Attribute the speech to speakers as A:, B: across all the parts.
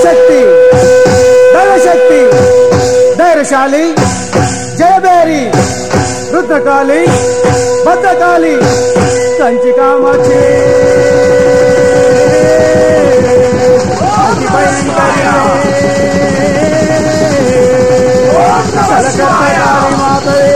A: దైవశక్తి దైవశక్తి ధైర్యశాలి జయబేరి రుద్రకాళి భద్రకాళి కంచి కామాక్షి అతి భయంకరి కలకత్తకాళి మాతయే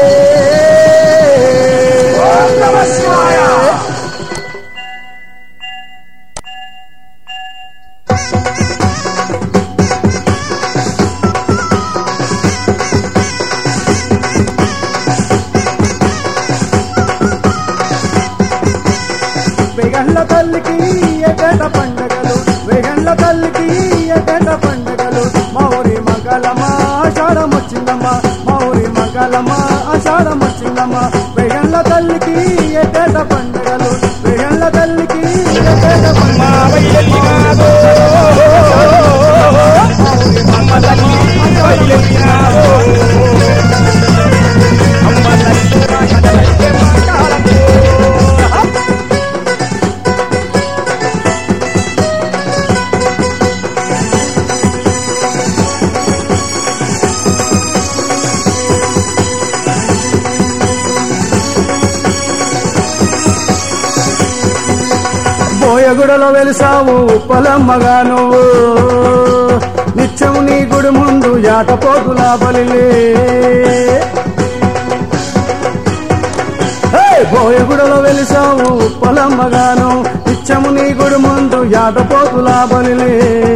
A: వేగండ్ల తల్లికి ఎగట పండగలు వేగండ్ల తల్లికి ఎగట పండగలు మా ఊరి మగలమా ఆషాఢం వచ్చిందమ్మా మా ఊరి మగలమా ఆషాఢం వచ్చిందమ్మా వేగండ్ల తల్లికి ఎగట పండగలు వేగండ్ల తల్లికి ఎగట పండగలు బోయగుడలో వెలిసావు ఉప్పలమ్మగా నువ్వు నిత్యం నీ గుడి ముందు యాటపోతులా బలిలే హే! బోయగుడలో వెలిసావు ఉప్పలమ్మగాను నిత్యము నీ గుడి ముందు యాటపోతులా బలిలే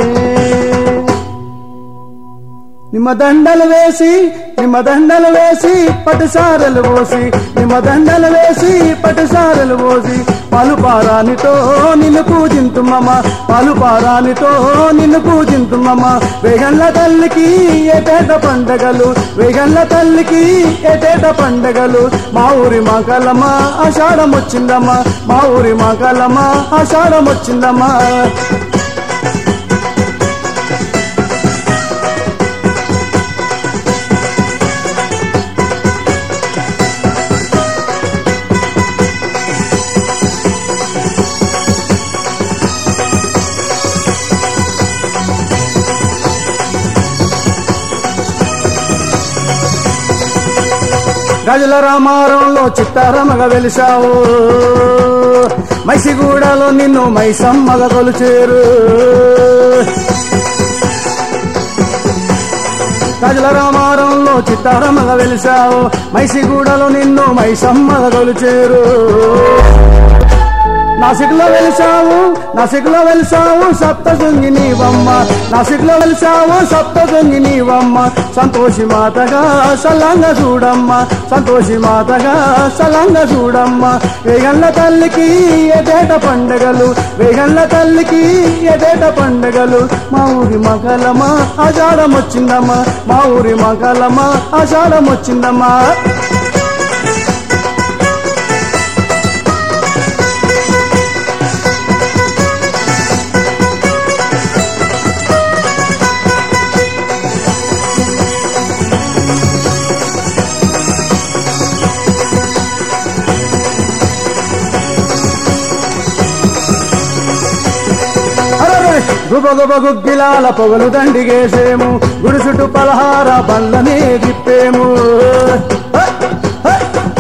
A: నిమ్మ దండలు వేసి నిమ్మ దండలు వేసి పట్టుసారలు పోసి నిమ్మ దండలు వేసి పట్టుసారలు పోసి పాలుపారానితో నిన్ను పూజింతుమ్మమ్మ పాలుపారానితో నిన్ను పూజింతుమ్మమ్మ వేగండ్ల తల్లికి ఏటేట పండగలు వేగండ్ల తల్లికి ఏటేట పండగలు మా ఊరి మగలమ్మ ఆషాఢం వచ్చిందమ్మా మా ఊరి మగలమ్మ ఆషాఢం వచ్చిందమ్మా గజల రామారంలో చిత్తారమగ వెలిసావు మైసిగూడలో నిన్ను మైసమ్మగ కొలుచేరు గజల రామారంలో చిత్తారమగ వెలిసావు మైసిగూడలో నిన్ను మైసమ్మగ కొలుచేరు నాసిక్లో వెలిసావు నాసిక్లో వెలిసావు సప్త దొంగి నీవమ్మ నాసిక్లో వెలిసావు సప్త దొంగి నీవమ్మ సంతోషి మాతగా సలంగ చూడమ్మ సంతోషి మాతగా సలంగ చూడమ్మ వేగండ్ల తల్లికి ఎదేట పండగలు వేగండ్ల తల్లికి ఎదేట పండగలు మా ఊరి మగలమా ఆషాఢం వచ్చిందమ్మా మా ఊరి మగలమా ఆషాఢం వచ్చిందమ్మా అరరే! గుబ గుబ గుగ్గిలాల పొగలు దండిగేసేము గుడి చుట్టూ పలహార బండ్లనే తిప్పేము హ! హ!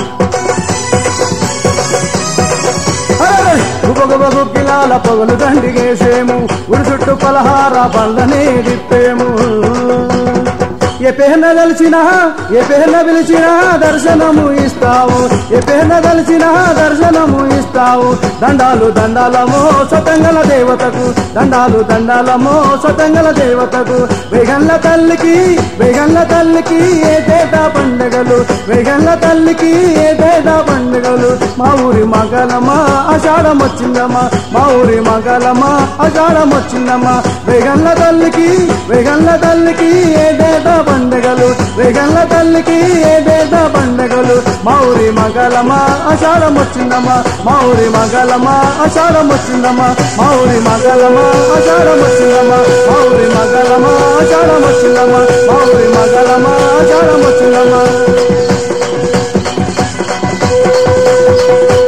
A: అరరే! గుబ గుబ గుగ్గిలాల పొగలు దండిగేసేము గుడి చుట్టూ పలహార బండ్లనే తిప్పేము ఏ పేన కలిసినా ఏ పేన పిలిచినా దర్శనము ఇస్తావు ఏ పేన కలిసినా దర్శనము ఇస్తావు దండాలు దండాలమో సతంగల దేవతకు దండాలు దండాలమో సతంగల దేవతకు వేగంల తల్లికి వేగంల తల్లికి ఏటేటా పండగలు వేగంల తల్లికి ఏటేటా పండగలు మా ఊరి మగలమా ఆషాఢం వచ్చిందమ్మా మా ఊరి మగలమా ఆషాఢం వచ్చిందమ్మా వేగంల తల్లికి వేగంల తల్లికి ఏటేటా పండగలు వేగంల తల్లికి ఏటేటా పండగలు మా ఊరి మగలమా ఆషాఢం వచ్చిందమ్మా మా ఊరి మగలమా ఆషాఢం వచ్చిందమ్మా మా ఊరి మగలమా ఆషాఢం వచ్చిందమ్మా మా ఊరి మగలమా ఆషాఢం వచ్చిందమ్మా మా ఊరి మగలమా ఆషాఢం వచ్చిందమ్మా